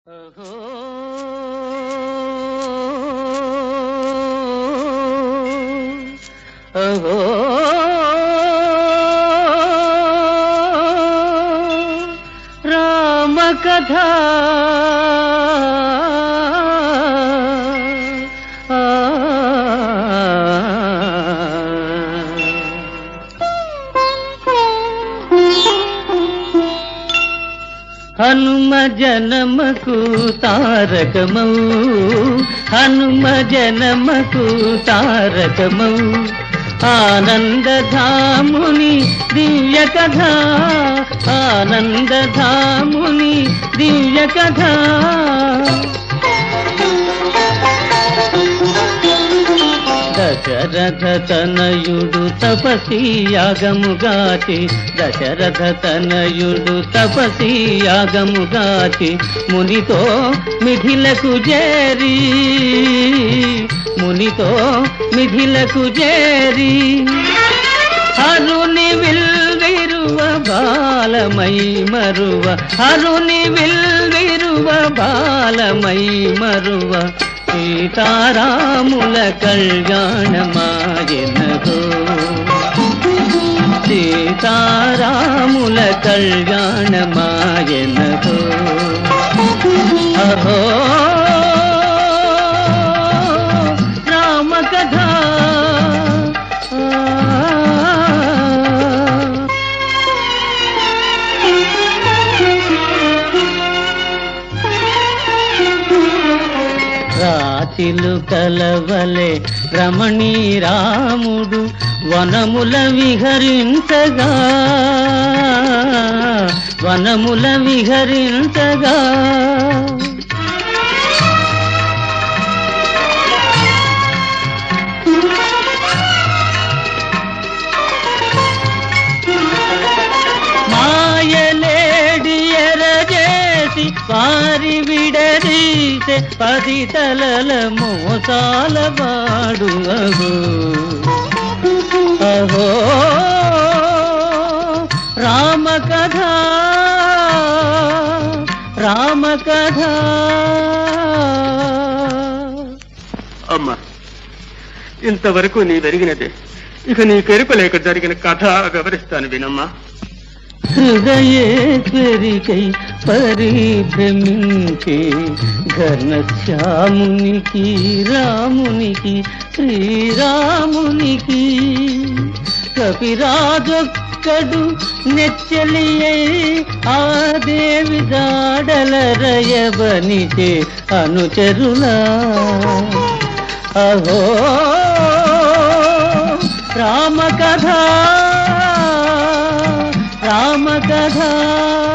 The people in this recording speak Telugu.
ఓహో ఓహో రామ కథ హనుమ జనమకు తారకమౌ హనుమ జనమకు తారకమౌ ఆనందధాముని దివ్య కథ ఆనందధాముని దివ్య కథ దశరథ తనయుడు తపసి యాగముగాచి దశరథ తనయుడు తపసి యాగముగాచి మునితో మిథిలకు చేరి మునితో మిథిలకు చేరి హరుని విల్విరువ బాలమై మరువ హరుని విల్విరువ బాలమై మరువ సీతారాముల కళ్యాణమాయనగో సీతారాముల కళ్యాణమాయనగో అహో రామ కథ రాతిలు కలవలే రమణీ రాముడు వనముల విహరించగా వనముల విహరించగా మాయలేడి ఎరజేసి వారి విడదీసే పది తలల మోసాల వాడు అహో అహో రామ కథ రామ కథ అమ్మా ఇంతవరకు నీ వెరిగినదే ఇక నీ కెరుక లేక జరిగిన కథ వివరిస్తాను వినమ్మా హృదయేశ్వరికై పరిభ్రమించే ఘనశ్యామునికి రామునికి శ్రీరామునికి కపిరాజొక్కడు నెచ్చలియై ఆ దేవి దాడల రయబనిచే అనుచరులా అహో రామ కథ రామ కథ